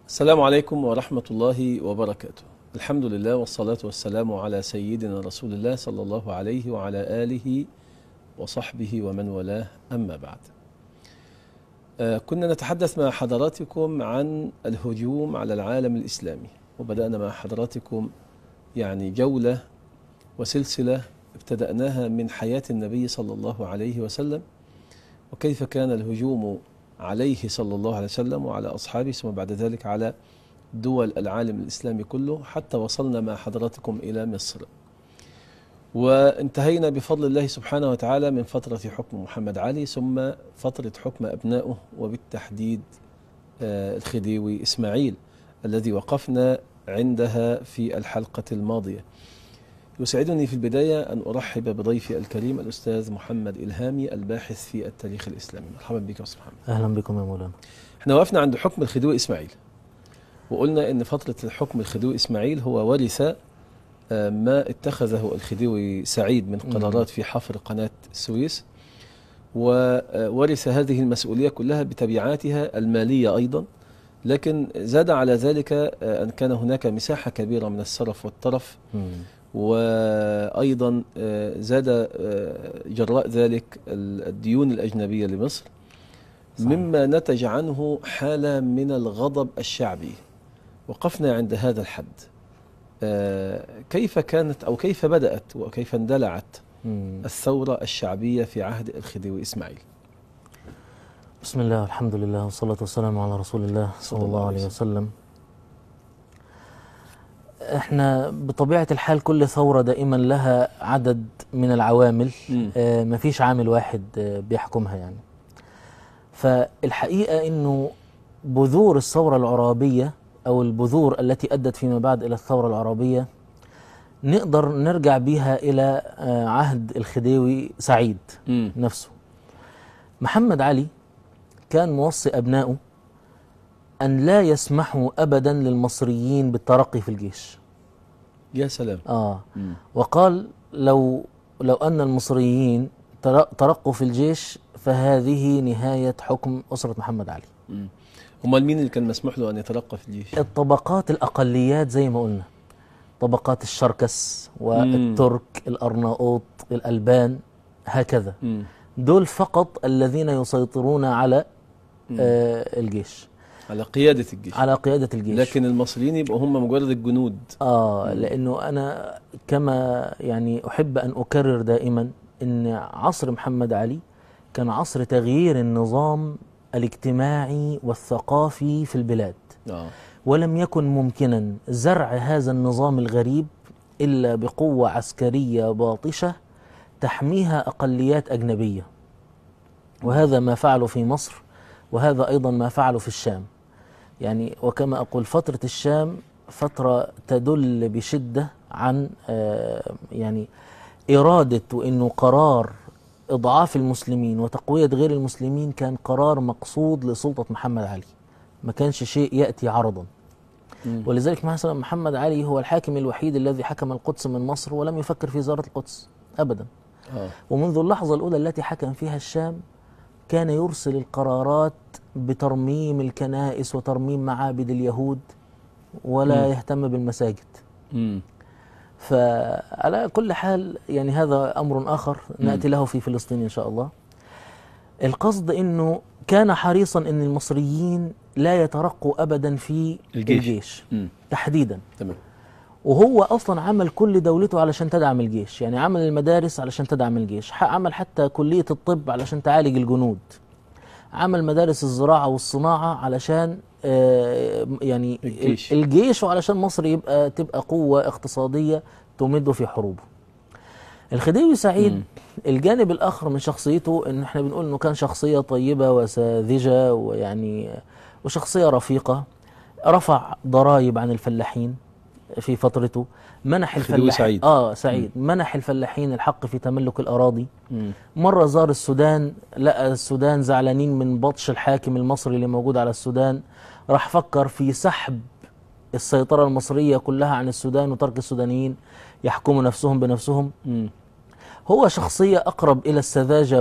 السلام عليكم ورحمة الله وبركاته الحمد لله والصلاة والسلام على سيدنا رسول الله صلى الله عليه وعلى آله وصحبه ومن والاه أما بعد آه كنا نتحدث مع حضراتكم عن الهجوم على العالم الإسلامي وبدأنا مع حضراتكم يعني جولة وسلسلة ابتدأناها من حياة النبي صلى الله عليه وسلم وكيف كان الهجوم عليه صلى الله عليه وسلم وعلى أصحابه ثم بعد ذلك على دول العالم الإسلامي كله حتى وصلنا مع حضراتكم إلى مصر وانتهينا بفضل الله سبحانه وتعالى من فترة حكم محمد علي ثم فترة حكم أبنائه وبالتحديد آه الخديوي إسماعيل الذي وقفنا عندها في الحلقة الماضية يسعدني في البداية أن أرحب بضيفي الكريم الأستاذ محمد إلهامي الباحث في التاريخ الإسلامي مرحبا بك يا أستاذ محمد أهلا بكم يا مولانا احنا وقفنا عند حكم الخديوي إسماعيل وقلنا أن فترة الحكم الخديوي إسماعيل هو ورث ما اتخذه الخديوي سعيد من قرارات في حفر قناة السويس وورث هذه المسؤولية كلها بتبعاتها المالية أيضا لكن زاد على ذلك أن كان هناك مساحة كبيرة من السرف والطرف وأيضا زاد جراء ذلك الديون الأجنبية لمصر صحيح. مما نتج عنه حالة من الغضب الشعبي وقفنا عند هذا الحد كيف كانت أو كيف بدأت وكيف اندلعت الثورة الشعبية في عهد الخديوي إسماعيل بسم الله والحمد لله والصلاة والسلام على رسول الله صلى الله عليه وسلم احنا بطبيعة الحال كل ثورة دائما لها عدد من العوامل آه مفيش عامل واحد آه بيحكمها يعني فالحقيقة انه بذور الثورة العرابية او البذور التي ادت فيما بعد الى الثورة العربية نقدر نرجع بها الى آه عهد الخديوي سعيد م. نفسه محمد علي كان موصي ابنائه أن لا يسمحوا أبدا للمصريين بالترقي في الجيش يا سلام آه مم. وقال لو لو أن المصريين ترقوا في الجيش فهذه نهاية حكم أسرة محمد علي أمال مين اللي كان مسموح له أن يترقى في الجيش الطبقات الأقليات زي ما قلنا طبقات الشركس والترك مم. الأرناؤوط الألبان هكذا مم. دول فقط الذين يسيطرون على آه الجيش على قيادة الجيش على قيادة الجيش لكن المصريين يبقوا هم مجرد الجنود آه لأنه أنا كما يعني أحب أن أكرر دائما أن عصر محمد علي كان عصر تغيير النظام الاجتماعي والثقافي في البلاد آه. ولم يكن ممكنا زرع هذا النظام الغريب إلا بقوة عسكرية باطشة تحميها أقليات أجنبية وهذا ما فعله في مصر وهذا أيضا ما فعله في الشام يعني وكما أقول فترة الشام فترة تدل بشدة عن يعني إرادة وإنه قرار إضعاف المسلمين وتقوية غير المسلمين كان قرار مقصود لسلطة محمد علي ما كانش شيء يأتي عرضا ولذلك مثلا محمد علي هو الحاكم الوحيد الذي حكم القدس من مصر ولم يفكر في زيارة القدس أبدا آه. ومنذ اللحظة الأولى التي حكم فيها الشام كان يرسل القرارات بترميم الكنائس وترميم معابد اليهود ولا م. يهتم بالمساجد م. فعلى كل حال يعني هذا أمر آخر نأتي له في فلسطين إن شاء الله القصد أنه كان حريصا أن المصريين لا يترقوا أبدا في الجيش, الجيش. تحديدا تمام وهو اصلا عمل كل دولته علشان تدعم الجيش يعني عمل المدارس علشان تدعم الجيش عمل حتى كلية الطب علشان تعالج الجنود عمل مدارس الزراعة والصناعة علشان آه يعني الجيش. الجيش وعلشان مصر يبقى تبقى قوة اقتصادية تمده في حروبه الخديوي سعيد م. الجانب الآخر من شخصيته ان احنا بنقول انه كان شخصية طيبة وساذجة ويعني وشخصية رفيقة رفع ضرائب عن الفلاحين في فترته منح الفلاحين سعيد. اه سعيد م. منح الفلاحين الحق في تملك الاراضي م. مره زار السودان لقى السودان زعلانين من بطش الحاكم المصري اللي موجود على السودان راح فكر في سحب السيطره المصريه كلها عن السودان وترك السودانيين يحكموا نفسهم بنفسهم م. هو شخصيه اقرب الى السذاجه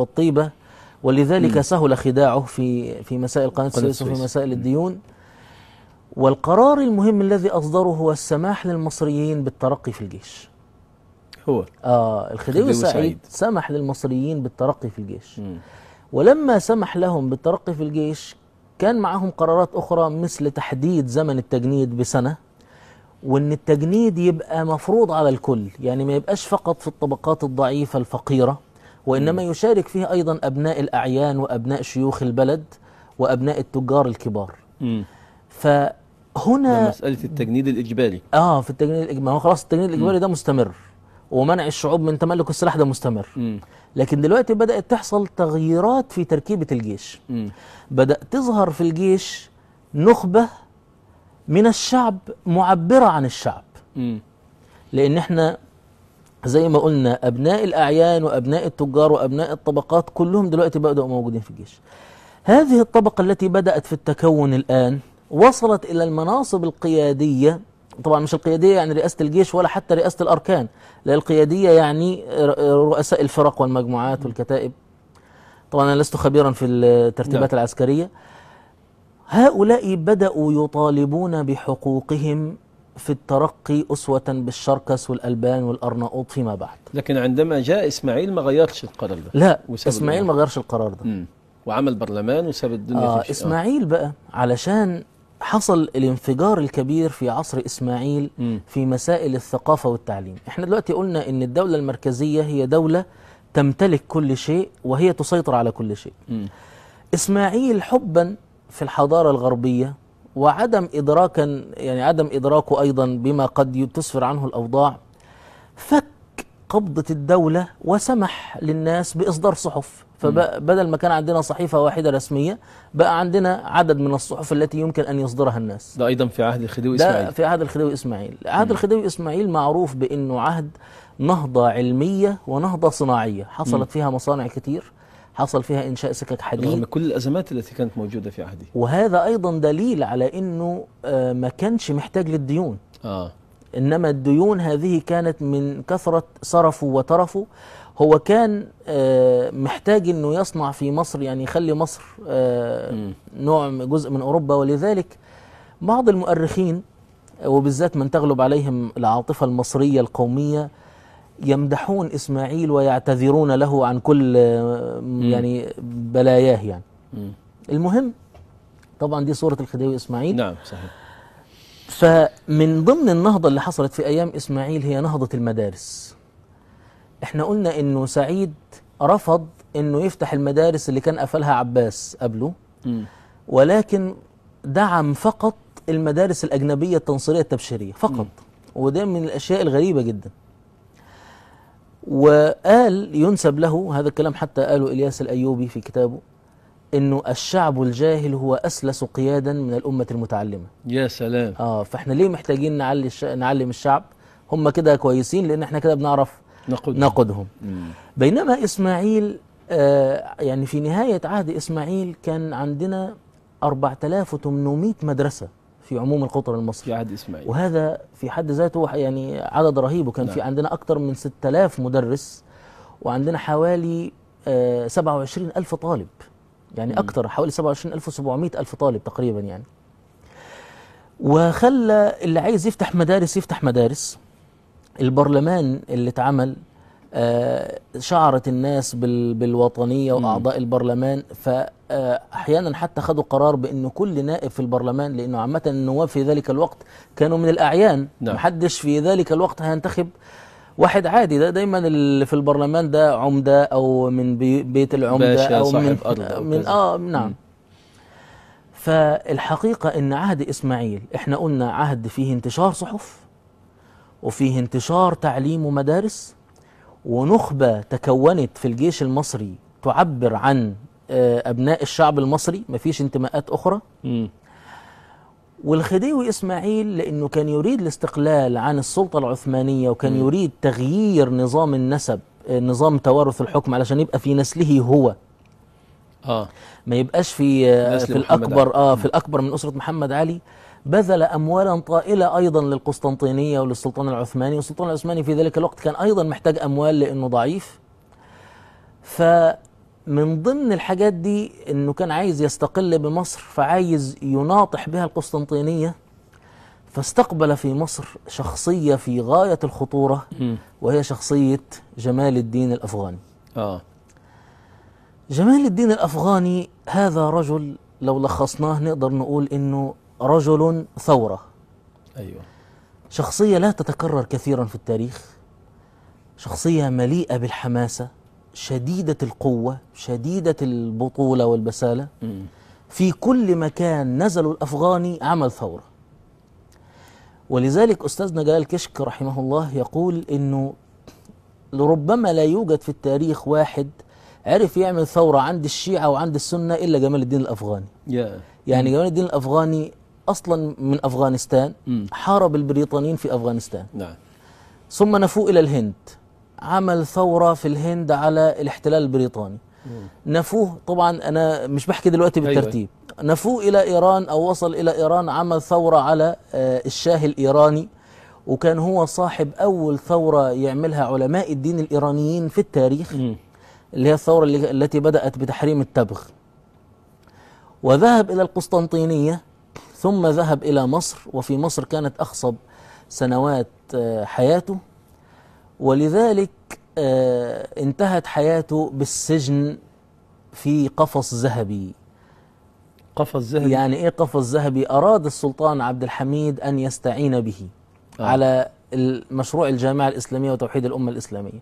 والطيبه ولذلك م. سهل خداعه في في مسائل قناه قناة السويس وفي السويس. مسائل الديون والقرار المهم الذي أصدره هو السماح للمصريين بالترقي في الجيش هو آه الخديوي خديوي سعيد سعيد. سمح للمصريين بالترقي في الجيش مم. ولما سمح لهم بالترقي في الجيش كان معهم قرارات أخرى مثل تحديد زمن التجنيد بسنة وإن التجنيد يبقى مفروض على الكل يعني ما يبقاش فقط في الطبقات الضعيفة الفقيرة وإنما يشارك فيه أيضا أبناء الأعيان وأبناء شيوخ البلد وأبناء التجار الكبار مم. ده فهنا مسألة التجنيد الإجباري اه في التجنيد الإجباري هو خلاص التجنيد الإجباري ده مستمر ومنع الشعوب من تملك السلاح ده مستمر مم. لكن دلوقتي بدأت تحصل تغييرات في تركيبة الجيش مم. بدأ تظهر في الجيش نخبة من الشعب معبرة عن الشعب مم. لأن احنا زي ما قلنا أبناء الأعيان وأبناء التجار وأبناء الطبقات كلهم دلوقتي بدأوا موجودين في الجيش هذه الطبقة التي بدأت في التكون الآن وصلت إلى المناصب القيادية طبعا مش القيادية يعني رئاسة الجيش ولا حتى رئاسة الأركان لا القيادية يعني ر- رؤساء الفرق والمجموعات والكتائب طبعا أنا لست خبيرا في الترتيبات نعم. العسكرية هؤلاء بدأوا يطالبون بحقوقهم في الترقي أسوة بالشركس والألبان والأرناؤوط فيما بعد لكن عندما جاء إسماعيل ما غيرش القرار ده لا وساب إسماعيل ما الأمور. غيرش القرار ده مم. وعمل برلمان وساب الدنيا آه تمشي. إسماعيل بقى علشان حصل الانفجار الكبير في عصر إسماعيل مم. في مسائل الثقافة والتعليم احنا دلوقتي قلنا ان الدولة المركزية هي دولة تمتلك كل شيء وهي تسيطر على كل شيء مم. إسماعيل حبا في الحضارة الغربية وعدم إدراكا يعني عدم إدراكه أيضا بما قد تسفر عنه الأوضاع فك قبضة الدولة وسمح للناس بإصدار صحف فبدل ما كان عندنا صحيفة واحدة رسمية بقى عندنا عدد من الصحف التي يمكن أن يصدرها الناس ده أيضا في عهد الخديوي ده إسماعيل في عهد الخديوي إسماعيل عهد الخديوي إسماعيل معروف بأنه عهد نهضة علمية ونهضة صناعية حصلت فيها مصانع كتير حصل فيها إنشاء سكك حديد رغم كل الأزمات التي كانت موجودة في عهده وهذا ايضا دليل على انه آه، ما كانش محتاج للديون آه انما الديون هذه كانت من كثره صرفه وترفه هو كان آه، محتاج انه يصنع في مصر يعني يخلي مصر آه، مم. نوع من- جزء من اوروبا ولذلك بعض المؤرخين وبالذات من تغلب عليهم العاطفه المصريه القوميه يمدحون اسماعيل ويعتذرون له عن كل آه، يعني بلاياه يعني مم. المهم طبعا دي صورة الخديوي إسماعيل نعم صحيح فمن ضمن النهضة اللي حصلت في أيام إسماعيل هي نهضة المدارس احنا قلنا إنه سعيد رفض إنه يفتح المدارس اللي كان قفلها عباس قبله مم. ولكن دعم فقط المدارس الأجنبية التنصيرية التبشيرية فقط وده من الأشياء الغريبة جدا وقال ينسب له هذا الكلام حتى قاله إلياس الأيوبي في كتابه إنه الشعب الجاهل هو أسلس قيادا من الأمة المتعلمة يا سلام اه فاحنا ليه محتاجين نعلي الش... نعلم الشعب هم كده كويسين لان احنا كده بنعرف نقود نقودهم مم. بينما اسماعيل آه يعني في نهايه عهد اسماعيل كان عندنا 4800 مدرسه في عموم القطر المصري في عهد إسماعيل وهذا في حد ذاته يعني عدد رهيب وكان في نعم. عندنا أكثر من 6000 مدرس وعندنا حوالي آه 27 ألف طالب يعني مم. أكثر حوالي 27 ألف و700 ألف طالب تقريبا يعني وخلى اللي عايز يفتح مدارس يفتح مدارس البرلمان اللي اتعمل آه، شعرت الناس بال- بالوطنية مم. وأعضاء البرلمان فأحيانا حتى خدوا قرار بأنه كل نائب في البرلمان لأنه عامة النواب في ذلك الوقت كانوا من الأعيان نعم. محدش في ذلك الوقت هينتخب واحد عادي ده دايما اللي في البرلمان ده عمدة أو من بي- بيت العمدة باشا، أو صاحب من أرض أو من كذا. آه نعم مم. فالحقيقة إن عهد إسماعيل إحنا قلنا عهد فيه انتشار صحف وفيه انتشار تعليم ومدارس ونخبة تكونت في الجيش المصري تعبر عن آه، أبناء الشعب المصري مفيش انتماءات أخرى مم. والخديوي إسماعيل لأنه كان يريد الاستقلال عن السلطة العثمانية وكان مم. يريد تغيير نظام النسب آه، نظام توارث الحكم علشان يبقى في نسله هو آه ما يبقاش في آه، نسل في محمد الاكبر علي. اه في الاكبر من اسره محمد علي بذل اموالا طائله ايضا للقسطنطينيه وللسلطان العثماني والسلطان العثماني في ذلك الوقت كان ايضا محتاج اموال لانه ضعيف فمن ضمن الحاجات دي انه كان عايز يستقل بمصر فعايز يناطح بها القسطنطينيه فاستقبل في مصر شخصية في غاية الخطورة مم. وهي شخصية جمال الدين الأفغاني اه جمال الدين الأفغاني هذا رجل لو لخصناه نقدر نقول إنه رجل ثورة ايوه شخصية لا تتكرر كثيرا في التاريخ شخصية مليئة بالحماسة شديدة القوة شديدة البطولة والبسالة مم. في كل مكان نزلوا الأفغاني عمل ثورة ولذلك أستاذنا جلال كشك رحمه الله يقول إنه لربما لا يوجد في التاريخ واحد عرف يعمل ثورة عند الشيعة وعند السنة إلا جمال الدين الأفغاني يا يعني جمال الدين الأفغاني أصلا من أفغانستان مم. حارب البريطانيين في أفغانستان نعم ثم نفوه إلى الهند عمل ثورة في الهند على الاحتلال البريطاني نفوه طبعا أنا مش بحكي دلوقتي أيوة. بالترتيب نفوه إلى إيران أو وصل إلى إيران عمل ثورة على آه، الشاه الإيراني وكان هو صاحب أول ثورة يعملها علماء الدين الإيرانيين في التاريخ مم. اللي هي الثورة اللي- التي بدأت بتحريم التبغ وذهب إلى القسطنطينية ثم ذهب إلى مصر وفي مصر كانت أخصب سنوات آه، حياته ولذلك آه، انتهت حياته بالسجن في قفص ذهبي قفص ذهبي يعني ايه قفص ذهبي اراد السلطان عبد الحميد ان يستعين به آه. آه. على المشروع الجامعه الاسلاميه وتوحيد الامه الاسلاميه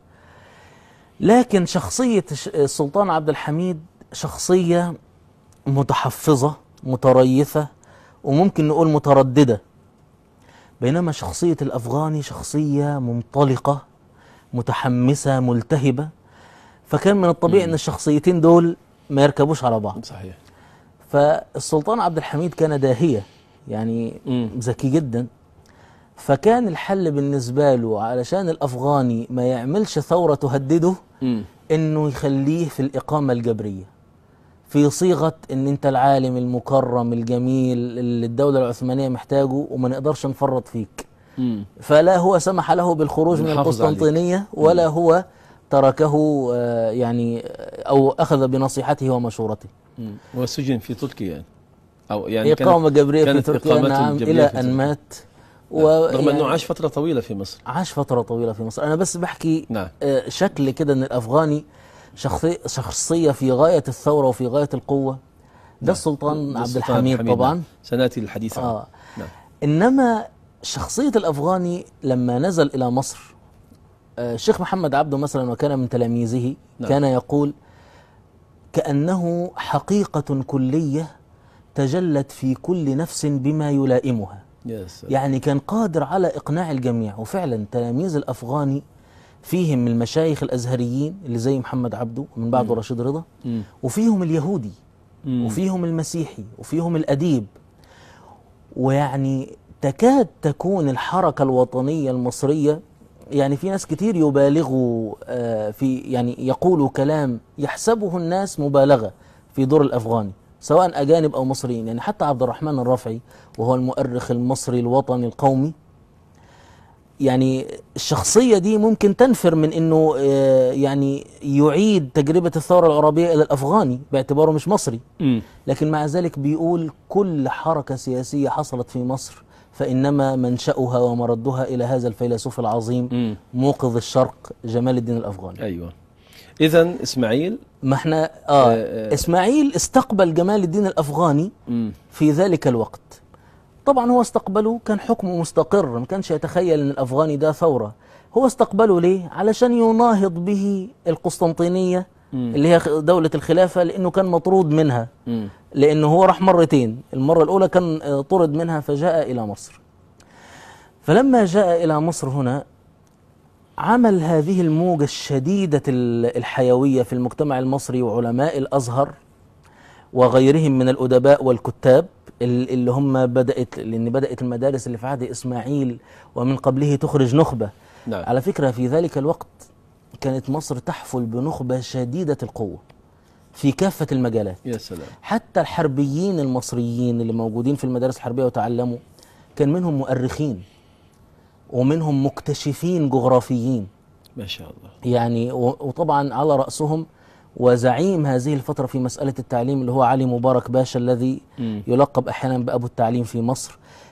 لكن شخصيه ش- السلطان عبد الحميد شخصيه متحفظه متريثه وممكن نقول متردده بينما شخصيه الافغاني شخصيه منطلقه متحمسه ملتهبه فكان من الطبيعي ان الشخصيتين دول ما يركبوش على بعض صحيح فالسلطان عبد الحميد كان داهية يعني مم. ذكي جدا فكان الحل بالنسبة له علشان الأفغاني ما يعملش ثورة تهدده مم. إنه يخليه في الإقامة الجبرية في صيغة إن أنت العالم المكرم الجميل اللي الدولة العثمانية محتاجه وما نقدرش نفرط فيك مم. فلا هو سمح له بالخروج من نحافظ عليك. القسطنطينية ولا هو تركه آه، يعني آه، أو أخذ بنصيحته ومشورته مم. وسجن في تركيا يعني او يعني كانت- إقامة جبرية في كانت تركيا إقامته نعم الجبرية إلى في أن تركيا. مات نعم. رغم انه يعني عاش فتره طويله في مصر عاش فترة طويلة في مصر أنا بس بحكي نعم آه، شكل كده أن الأفغاني شخصية, شخصية في غاية الثورة وفي غاية القوة ده السلطان عبد السلطان الحميد نعم. طبعا سناتي الحديث عنه آه. نعم إنما شخصية الأفغاني لما نزل إلى مصر آه، الشيخ محمد عبده مثلا وكان من تلاميذه نعم. كان يقول كأنه حقيقة كلية تجلت في كل نفس بما يلائمها يا سلام يعني كان قادر على إقناع الجميع وفعلا تلاميذ الأفغاني فيهم المشايخ الأزهريين اللي زي محمد عبده ومن بعده رشيد رضا مم. وفيهم اليهودي مم. وفيهم المسيحي وفيهم الأديب ويعني تكاد تكون الحركة الوطنية المصرية يعني في ناس كتير يبالغوا آه، في يعني يقولوا كلام يحسبه الناس مبالغة في دور الأفغاني سواء أجانب أو مصريين يعني حتى عبد الرحمن الرافعي وهو المؤرخ المصري الوطني القومي يعني الشخصية دي ممكن تنفر من انه آه، يعني يعيد تجربة الثورة العربية الى الافغاني باعتباره مش مصري مم. لكن مع ذلك بيقول كل حركة سياسية حصلت في مصر فإنما منشأها ومردها إلى هذا الفيلسوف العظيم مم. موقظ الشرق جمال الدين الأفغاني ايوه اذا اسماعيل ما احنا آه آه، آه. إسماعيل استقبل جمال الدين الأفغاني مم. في ذلك الوقت طبعا هو استقبله كان حكمه مستقر ما كانش يتخيل ان الافغاني ده ثوره هو استقبله ليه علشان يناهض به القسطنطينيه مم. اللي هي دوله الخلافه لانه كان مطرود منها مم. لانه هو راح مرتين المره الاولى كان آه، طرد منها فجاء الى مصر فلما جاء الى مصر هنا عمل هذه الموجه الشديده ال- الحيويه في المجتمع المصري وعلماء الازهر وغيرهم من الادباء والكتاب ال- اللي هم بدات لان بدات المدارس اللي في عهد اسماعيل ومن قبله تخرج نخبه نعم على فكره في ذلك الوقت كانت مصر تحفل بنخبه شديده القوه في كافه المجالات يا سلام حتى الحربيين المصريين اللي موجودين في المدارس الحربيه وتعلموا كان منهم مؤرخين ومنهم مكتشفين جغرافيين ما شاء الله يعني و- وطبعا على رأسهم وزعيم هذه الفترة في مسألة التعليم اللي هو علي مبارك باشا الذي مم. يلقب أحيانا بأبو التعليم في مصر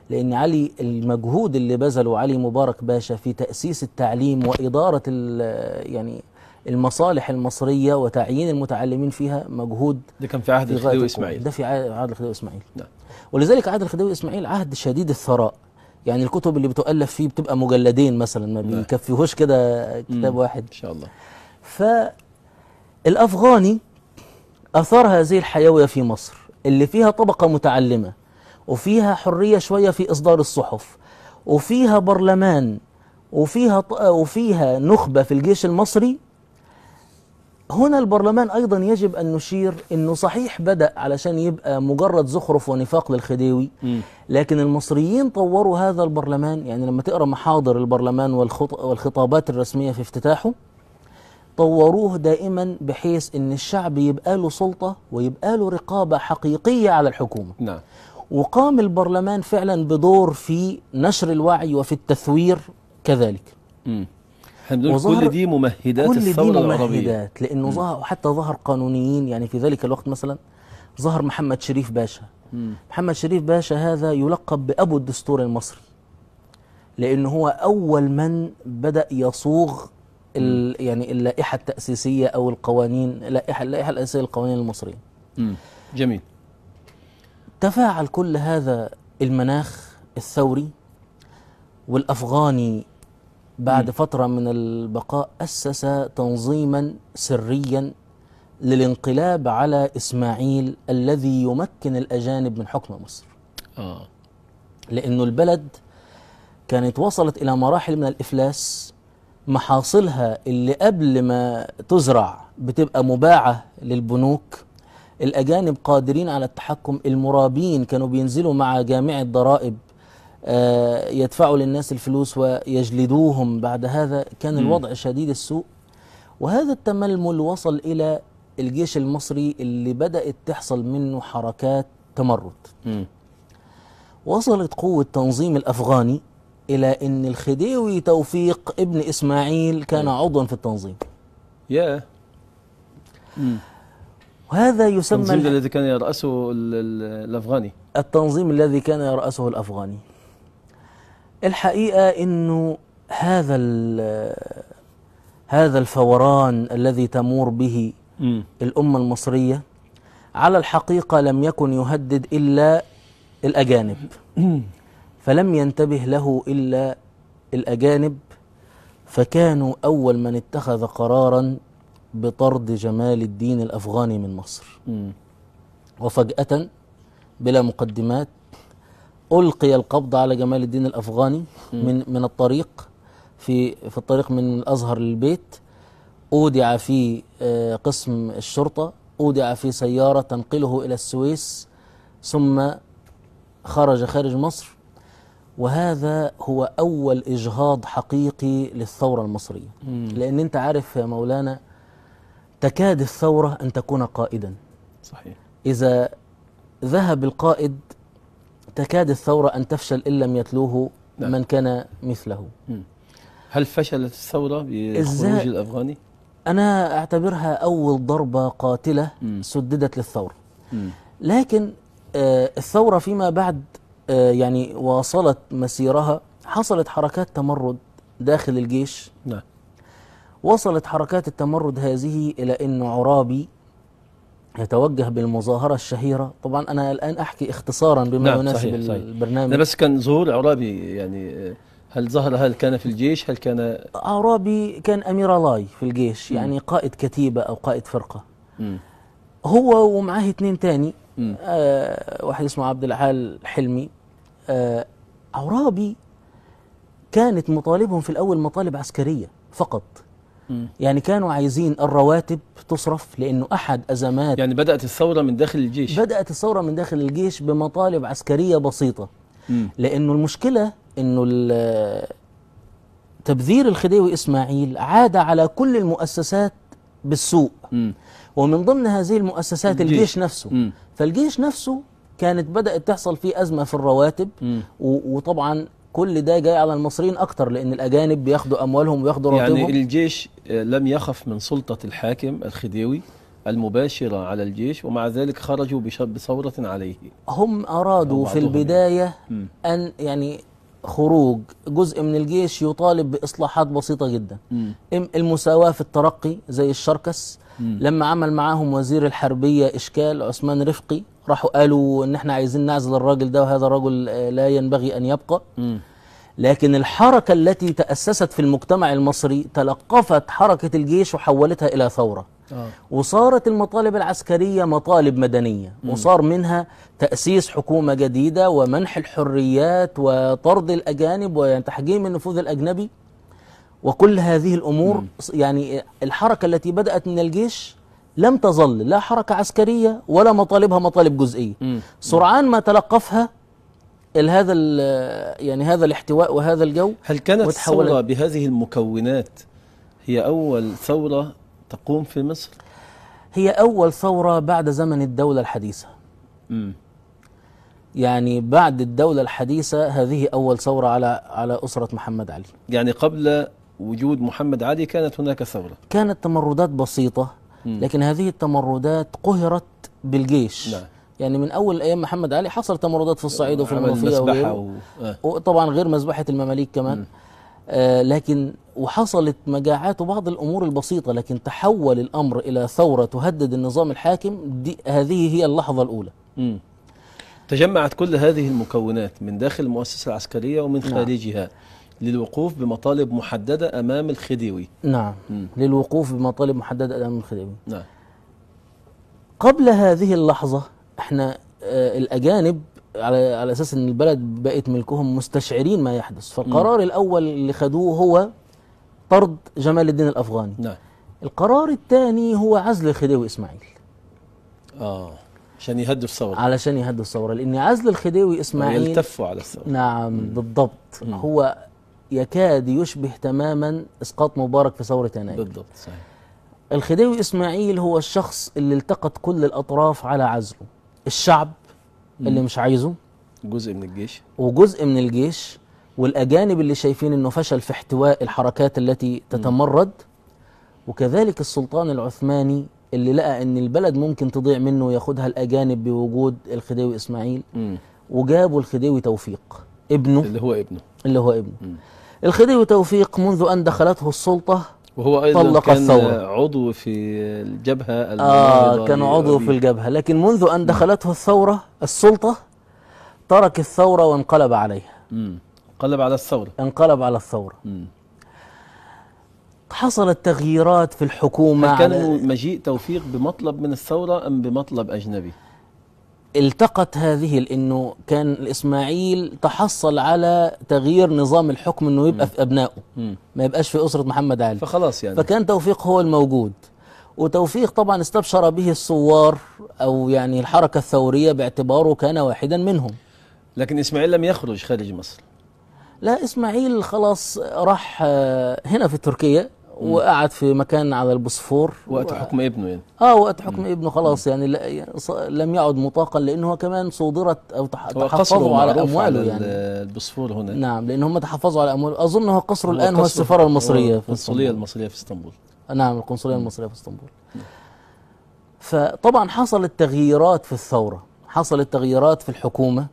لأن علي المجهود اللي بذله علي مبارك باشا في تأسيس التعليم وإدارة ال- يعني المصالح المصرية وتعيين المتعلمين فيها مجهود ده كان في عهد في غاية الخديوي القوة. اسماعيل ده في عهد عهد الخديوي إسماعيل نعم. ولذلك عهد الخديوي إسماعيل عهد شديد الثراء يعني الكتب اللي بتؤلف فيه بتبقى مجلدين مثلا ما نعم. بيكفيهوش كده كتاب مم. واحد ان شاء الله فالأفغاني أثار هذه الحيوية في مصر اللي فيها طبقة متعلمة وفيها حرية شوية في إصدار الصحف وفيها برلمان وفيها ط- وفيها نخبة في الجيش المصري هنا البرلمان أيضا يجب أن نشير أنه صحيح بدأ علشان يبقى مجرد زخرف ونفاق للخديوي مم. لكن المصريين طوروا هذا البرلمان يعني لما تقرا محاضر البرلمان والخط... والخطابات الرسميه في افتتاحه طوروه دائما بحيث ان الشعب يبقى له سلطه ويبقى له رقابه حقيقيه على الحكومه نعم وقام البرلمان فعلا بدور في نشر الوعي وفي التثوير كذلك مم. احنا بنقول وظهر- كل دي ممهدات كل دي الثوره العربيه ممهدات لانه ظهر حتى ظهر قانونيين يعني في ذلك الوقت مثلا ظهر محمد شريف باشا مم. محمد شريف باشا هذا يلقب بأبو الدستور المصري لأنه هو أول من بدأ يصوغ ال يعني اللائحة التأسيسية أو القوانين اللائحة اللائحة الأساسية للقوانين المصرية مم. جميل تفاعل كل هذا المناخ الثوري والأفغاني بعد فترة من البقاء أسس تنظيما سريا للانقلاب على إسماعيل الذي يمكن الأجانب من حكم مصر اه لأنه البلد كانت وصلت إلى مراحل من الإفلاس محاصلها اللي قبل ما تزرع بتبقى مباعة للبنوك الأجانب قادرين على التحكم المرابين كانوا بينزلوا مع جامع الضرائب آه، يدفعوا للناس الفلوس ويجلدوهم بعد هذا كان مم. الوضع شديد السوء وهذا التململ وصل إلى الجيش المصري اللي بدأت تحصل منه حركات تمرد مم. وصلت قوة تنظيم الأفغاني إلى أن الخديوي توفيق ابن إسماعيل كان أيوة. عضوا في التنظيم يا مم. وهذا يسمى التنظيم الح- الذي كان يرأسه ال- ال- الافغاني التنظيم الذي كان يرأسه الأفغاني الحقيقة أنه هذا ال- هذا الفوران الذي تمور به مم. الأمة المصرية على الحقيقة لم يكن يهدد إلا الأجانب فلم ينتبه له إلا الأجانب فكانوا أول من اتخذ قرارا بطرد جمال الدين الأفغاني من مصر مم. وفجأة بلا مقدمات ألقي القبض على جمال الدين الأفغاني من من الطريق في في الطريق من الأزهر للبيت أودع في آه، قسم الشرطة أودع في سيارة تنقله إلى السويس ثم خرج خارج مصر وهذا هو أول إجهاض حقيقي للثورة المصرية مم. لأن أنت عارف يا مولانا تكاد الثورة أن تكون قائدا صحيح إذا ذهب القائد تكاد الثورة أن تفشل إن لم يتلوه نعم. من كان مثله هل فشلت الثوره بخروج إزاي؟ الافغاني؟ أنا أعتبرها أول ضربة قاتلة مم. سددت للثورة مم. لكن آه، الثورة فيما بعد آه، يعني واصلت مسيرها حصلت حركات تمرد داخل الجيش نعم وصلت حركات التمرد هذه إلى أن عرابي يتوجه بالمظاهرة الشهيرة طبعا أنا الآن أحكي اختصارا بما نعم، يناسب صحيح، صحيح. البرنامج لا بس كان ظهور عرابي يعني آه، هل ظهر هل كان في الجيش هل كان عرابي كان أمير الله في الجيش مم. يعني قائد كتيبة أو قائد فرقة مم. هو ومعاه اتنين تاني مم. آه واحد اسمه عبد العال حلمي آه عرابي كانت مطالبهم في الأول مطالب عسكرية فقط مم. يعني كانوا عايزين الرواتب تصرف لأنه أحد أزمات يعني بدأت الثورة من داخل الجيش بدأت الثورة من داخل الجيش بمطالب عسكرية بسيطة مم. لأنه المشكلة أنه ال- تبذير الخديوي إسماعيل عاد على كل المؤسسات بالسوء مم. ومن ضمن هذه المؤسسات الجيش. الجيش نفسه مم. فالجيش نفسه كانت بدأت تحصل فيه أزمة في الرواتب مم. و- وطبعا كل ده جاي على المصريين أكتر لأن الأجانب بياخدوا أموالهم وياخدوا يعني راتبهم الجيش آه، لم يخف من سلطة الحاكم الخديوي المباشرة على الجيش ومع ذلك خرجوا بش- بثورة عليه هم أرادوا أو في بعضهم البداية مم. أن يعني خروج جزء من الجيش يطالب بإصلاحات بسيطة جدا مم. إم- المساواة في الترقي زي الشركس مم. لما عمل معاهم وزير الحربية إشكال عثمان رفقي راحوا قالوا إن إحنا عايزين نعزل الراجل ده وهذا الرجل آه، لا ينبغي أن يبقى مم. لكن الحركة التي تأسست في المجتمع المصري تلقفت حركة الجيش وحولتها إلى ثورة آه. وصارت المطالب العسكرية مطالب مدنية وصار منها تأسيس حكومة جديدة ومنح الحريات وطرد الأجانب وتحجيم النفوذ الأجنبي وكل هذه الأمور يعني الحركة التي بدأت من الجيش لم تظل لا حركة عسكرية ولا مطالبها مطالب جزئية مم. سرعان ما تلقفها ال- هذا ال- يعني هذا الاحتواء وهذا الجو هل كانت وتحولت- الثورة بهذه المكونات هي أول ثورة تقوم في مصر؟ هي أول ثورة بعد زمن الدولة الحديثة مم. يعني بعد الدولة الحديثة هذه أول ثورة على على أسرة محمد علي يعني قبل وجود محمد علي كانت هناك ثورة كانت تمردات بسيطة لكن هذه التمردات قهرت بالجيش نعم. يعني من أول أيام محمد علي حصل تمردات في الصعيد وفي عمل المنوفية مسبحة وغيره و... آه. وطبعا غير مذبحة المماليك كمان آه لكن وحصلت مجاعات وبعض الأمور البسيطة لكن تحول الأمر إلى ثورة تهدد النظام الحاكم دي هذه هي اللحظة الأولى مم. تجمعت كل هذه المكونات من داخل المؤسسة العسكرية ومن نعم. خارجها للوقوف بمطالب محددة أمام الخديوي نعم مم. للوقوف بمطالب محددة أمام الخديوي نعم قبل هذه اللحظة احنا آه الأجانب على على أساس أن البلد بقت ملكهم مستشعرين ما يحدث فالقرار الأول اللي خدوه هو طرد جمال الدين الأفغاني نعم القرار الثاني هو عزل الخديوي إسماعيل آه عشان يهدوا الثورة علشان يهدوا الثورة لأن عزل الخديوي إسماعيل ويلتفوا على الثورة نعم بالضبط هو يكاد يشبه تماما إسقاط مبارك في ثورة يناير بالضبط صحيح الخديوي إسماعيل هو الشخص اللي التقط كل الأطراف على عزله الشعب اللي مش عايزه جزء من الجيش وجزء من الجيش والأجانب اللي شايفين أنه فشل في احتواء الحركات التي تتمرد وكذلك السلطان العثماني اللي لقى أن البلد ممكن تضيع منه وياخدها الأجانب بوجود الخديوي إسماعيل مم. وجابوا الخديوي توفيق ابنه اللي هو ابنه اللي هو ابنه الخديوي توفيق منذ أن دخلته السلطة وهو أيضا طلق كان الثورة. عضو في الجبهة آه المناهضة كان عضو في لأبيه. الجبهة لكن منذ أن دخلته الثورة السلطة ترك الثورة وانقلب عليها مم. قلب على الثورة انقلب على الثورة مم. حصلت تغييرات في الحكومة هل كان على مجيء توفيق بمطلب من الثورة أم بمطلب أجنبي؟ التقت هذه لأنه كان الإسماعيل تحصل على تغيير نظام الحكم أنه يبقى في أبنائه مم. ما يبقاش في أسرة محمد علي فخلاص يعني فكان توفيق هو الموجود وتوفيق طبعا استبشر به الثوار أو يعني الحركة الثورية باعتباره كان واحدا منهم لكن إسماعيل لم يخرج خارج مصر لا إسماعيل خلاص راح آه، هنا في تركيا وقعد في مكان على البوسفور وقت حكم ابنه يعني اه وقت حكم ابنه خلاص يعني لا- يعني ص- لم يعد مطاقا لانه هو كمان صودرت او تح- هو قصره تحفظوا على معروف امواله على يعني البوسفور هنا نعم لان هم تحفظوا على امواله اظن هو قصره هو الان هو قصره- السفاره المصريه هو في القنصلية اسطنبول المصرية في اسطنبول نعم القنصليه المصريه في اسطنبول فطبعا حصلت تغييرات في الثوره حصلت تغييرات في الحكومه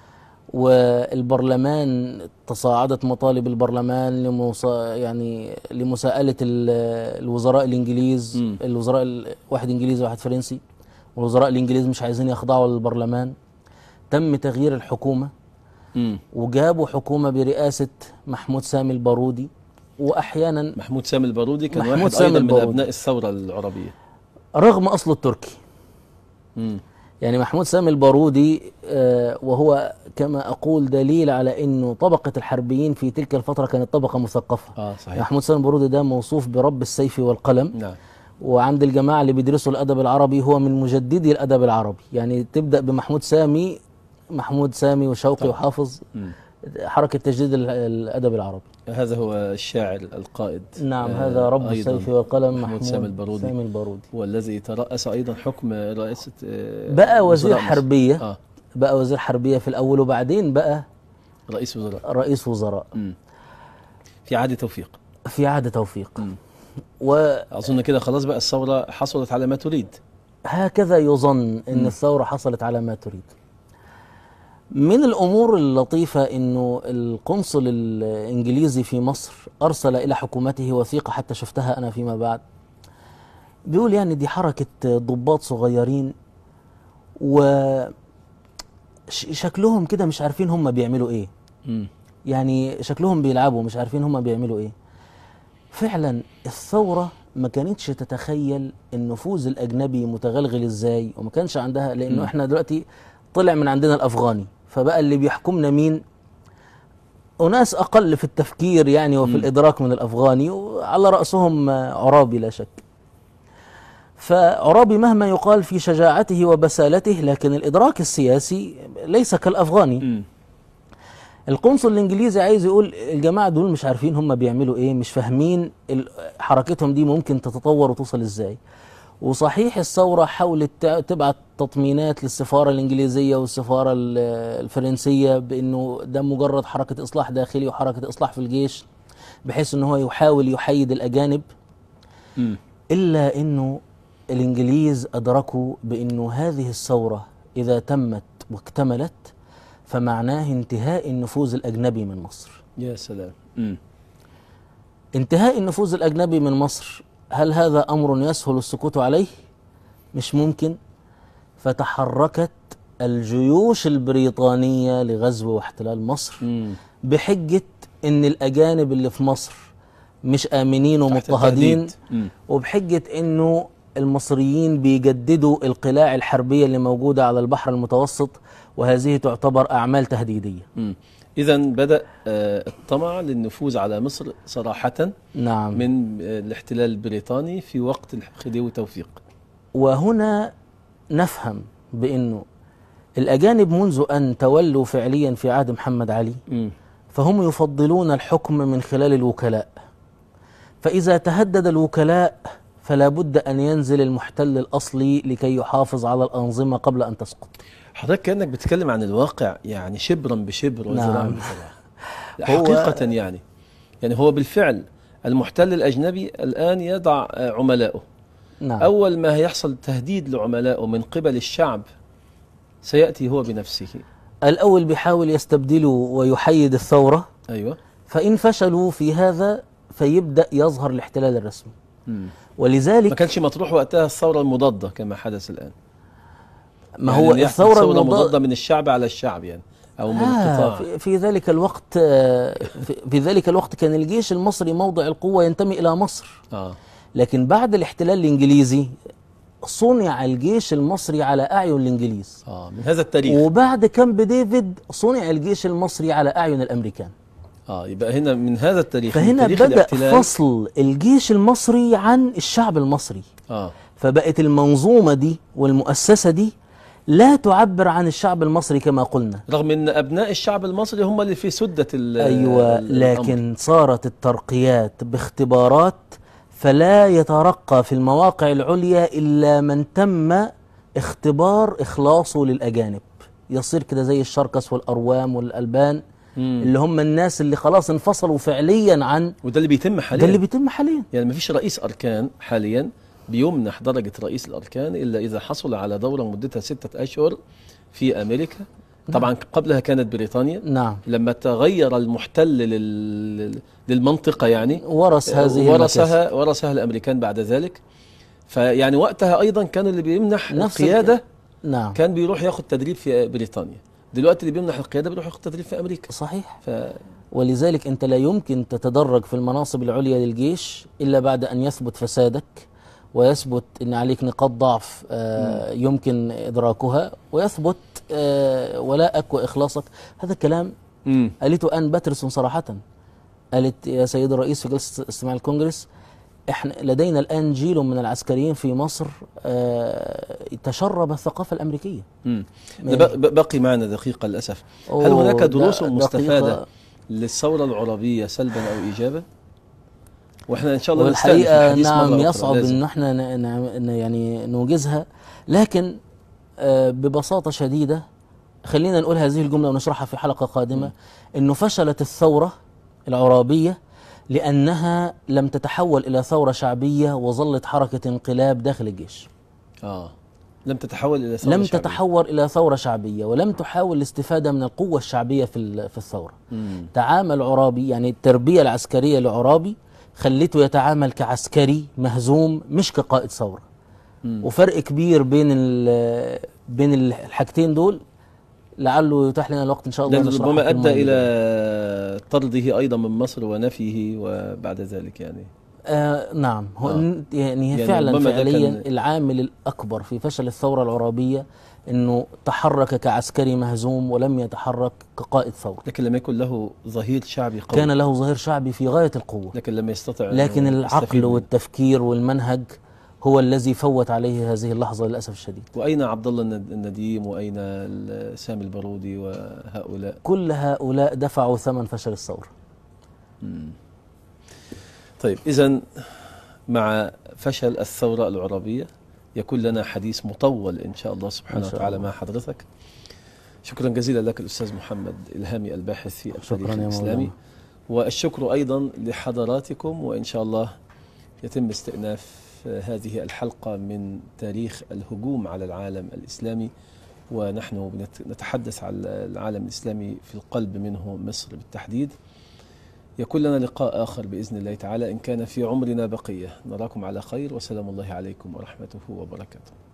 والبرلمان تصاعدت مطالب البرلمان لمسا يعني لمساءلة ال- الوزراء الإنجليز مم. الوزراء ال- واحد إنجليزي واحد فرنسي والوزراء الإنجليز مش عايزين يخضعوا للبرلمان تم تغيير الحكومة مم. وجابوا حكومة برئاسة محمود سامي البارودي وأحيانا محمود سامي البارودي كان محمود واحد سامي أيضا من البارودي. أبناء الثورة العربية رغم أصله التركي مم. يعني محمود سامي البارودي آه، وهو كما أقول دليل على أنه طبقة الحربيين في تلك الفترة كانت طبقة مثقفة آه صحيح محمود سامي البارودي ده موصوف برب السيف والقلم نعم وعند الجماعة اللي بيدرسوا الأدب العربي هو من مجددي الأدب العربي يعني تبدأ بمحمود سامي محمود سامي وشوقي طبعا. وحافظ مم. حركة تجديد ال- الأدب العربي هذا هو الشاعر القائد نعم آه، هذا رب أيضاً السيف والقلم محمود سامي البارودي. سامي البارودي والذي ترأس أيضا حكم رئاسة آه، بقى وزير وزراء مصر. حربية آه بقى وزير حربية في الأول وبعدين بقى رئيس وزراء رئيس وزراء مم. في عهد توفيق في عهد توفيق مم. اظن كده خلاص بقى الثوره حصلت على ما تريد وهكذا يظن ان مم. الثوره حصلت على ما تريد من الامور اللطيفه انه القنصل الانجليزي في مصر ارسل الى حكومته وثيقه حتى شفتها انا فيما بعد بيقول يعني دي حركه ضباط صغيرين و ش- شكلهم كده مش عارفين هم بيعملوا ايه مم. يعني شكلهم بيلعبوا مش عارفين هم بيعملوا ايه فعلا الثورة ما كانتش تتخيل النفوذ الأجنبي متغلغل ازاي وما كانش عندها لأنه مم. احنا دلوقتي طلع من عندنا الأفغاني فبقى اللي بيحكمنا مين أناس أقل في التفكير يعني وفي مم. الإدراك من الأفغاني وعلى رأسهم آه، عرابي لا شك فعرابي مهما يقال في شجاعته وبسالته لكن الإدراك السياسي ليس كالأفغاني مم. القنصل الانجليزي عايز يقول الجماعه دول مش عارفين هم بيعملوا ايه مش فاهمين ال- حركتهم دي ممكن تتطور وتوصل ازاي وصحيح الثوره حاولت تع- تبعت تطمينات للسفاره الانجليزيه والسفاره ال- الفرنسيه بانه ده مجرد حركه اصلاح داخلي وحركه اصلاح في الجيش بحيث ان هو يحاول يحيد الاجانب مم. الا انه الانجليز ادركوا بانه هذه الثوره اذا تمت واكتملت فمعناه انتهاء النفوذ الاجنبي من مصر. يا سلام مم. انتهاء النفوذ الاجنبي من مصر هل هذا امر يسهل السكوت عليه؟ مش ممكن فتحركت الجيوش البريطانيه لغزو واحتلال مصر مم. بحجه ان الاجانب اللي في مصر مش امنين تحت ومضطهدين التهديد. مم. وبحجة انه المصريين بيجددوا القلاع الحربية اللي موجودة على البحر المتوسط وهذه تعتبر أعمال تهديدية مم. إذا بدأ آه، الطمع للنفوذ على مصر صراحة نعم من آه، الاحتلال البريطاني في وقت الخديوي توفيق وهنا نفهم بأنه الأجانب منذ أن تولوا فعليا في عهد محمد علي مم. فهم يفضلون الحكم من خلال الوكلاء فإذا تهدد الوكلاء فلا بد أن ينزل المحتل الأصلي لكي يحافظ على الأنظمة قبل أن تسقط حضرتك كأنك بتتكلم عن الواقع يعني شبرا بشبر وذراعا نعم. بذراع هو- حقيقة يعني يعني هو بالفعل المحتل الأجنبي الآن يضع آه، عملائه نعم أول ما هيحصل تهديد لعملائه من قبل الشعب سيأتي هو بنفسه الأول بيحاول يستبدله ويحيد الثورة أيوة فإن فشلوا في هذا فيبدأ يظهر الاحتلال الرسمي مم. ما ولذلك كانش مطروح وقتها الثورة المضادة كما حدث الآن ما يعني هو إن يحصل الثورة ثورة المضادة مضادة من الشعب على الشعب يعني أو من آه القطاع في, في ذلك الوقت آه، في, في ذلك الوقت كان الجيش المصري موضع القوة ينتمي إلى مصر آه لكن بعد الاحتلال الإنجليزي صنع الجيش المصري على أعين الإنجليز آه من هذا التاريخ وبعد كامب ديفيد صنع الجيش المصري على أعين الأمريكان آه يبقى هنا من هذا التاريخ من فهنا تاريخ بدأ الاحتلال فصل الجيش المصري عن الشعب المصري آه فبقت المنظومة دي والمؤسسة دي لا تعبر عن الشعب المصري كما قلنا رغم ان ابناء الشعب المصري هم اللي في سده ال أيوة ال- الأمر. لكن صارت الترقيات باختبارات فلا يترقى في المواقع العليا إلا من تم اختبار إخلاصه للأجانب يصير كده زي الشركس والأروام والألبان مم. اللي هم الناس اللي خلاص انفصلوا فعليا عن وده اللي بيتم حاليا ده اللي بيتم حاليا يعني ما فيش رئيس اركان حاليا بيمنح درجه رئيس الاركان الا اذا حصل على دوره مدتها سته اشهر في امريكا طبعا قبلها كانت بريطانيا نعم لما تغير المحتل لل... للمنطقه يعني ورث هذه المكاسب. ورثها ورثها الامريكان بعد ذلك فيعني وقتها ايضا كان اللي بيمنح نفس القياده نعم كان بيروح ياخد تدريب في بريطانيا دلوقتي اللي بيمنح القياده بيروح ياخد تدريب في امريكا صحيح ف ولذلك أنت لا يمكن تتدرج في المناصب العليا للجيش إلا بعد أن يثبت فسادك ويثبت أن عليك نقاط ضعف آه يمكن إدراكها ويثبت آه ولاءك وإخلاصك هذا الكلام مم. قالته آن باترسون صراحة قالت يا سيد الرئيس في جلسة استماع الكونجرس احنا لدينا الآن جيل من العسكريين في مصر آه تشرب الثقافة الأمريكية مم. ماشي. ده بق- بقي معنا دقيقة للأسف هل أوه، هناك ده دروس مستفادة دقيقة. للثورة العربية سلبا أو إيجابا واحنا إن شاء الله نستأنف والحقيقة الحديث نعم مرة أخرى، يصعب لازم. ان احنا ن- ن- ن- يعني نوجزها لكن آه، ببساطة شديدة خلينا نقول هذه الجملة ونشرحها في حلقة قادمة انه فشلت الثورة العرابية لأنها لم تتحول إلى ثورة شعبية وظلت حركة انقلاب داخل الجيش اه لم تتحول الى ثورة لم شعبية. تتحول إلى ثورة شعبية ولم تحاول الاستفادة من القوة الشعبية في ال- في الثورة مم. تعامل عرابي يعني التربية العسكرية لعرابي خلته يتعامل كعسكري مهزوم مش كقائد ثورة مم. وفرق كبير بين ال- بين الحاجتين دول لعله يتاح لنا الوقت ان شاء الله لأنه نشرحه ربما في ادى المرة الجاية. الى طرده ايضا من مصر ونفيه وبعد ذلك يعني آه نعم هو آه. آه. يعني هي يعني فعلا ربما ده فعليا كان- العامل الاكبر في فشل الثوره العرابيه انه تحرك كعسكري مهزوم ولم يتحرك كقائد ثوره لكن لم يكن له ظهير شعبي قوي كان له ظهير شعبي في غايه القوه لكن لم يستطع لكن أنه العقل يستفيد منه. والتفكير والمنهج هو الذي فوت عليه هذه اللحظه للاسف الشديد واين عبد الله الند- النديم واين ال- سامي البارودي وهؤلاء كل هؤلاء دفعوا ثمن فشل الثوره طيب اذا مع فشل الثوره العربيه يكون لنا حديث مطول ان شاء الله سبحانه إن شاء وتعالى الله. مع حضرتك شكرا جزيلا لك الاستاذ محمد الهامي الباحث في التاريخ شكرا يا الاسلامي مولانا والشكر ايضا لحضراتكم وان شاء الله يتم استئناف هذه الحلقه من تاريخ الهجوم على العالم الاسلامي ونحن بنت- نتحدث عن العالم الاسلامي في القلب منه مصر بالتحديد يكون لنا لقاء اخر باذن الله تعالى ان كان في عمرنا بقيه نراكم على خير وسلام الله عليكم ورحمته وبركاته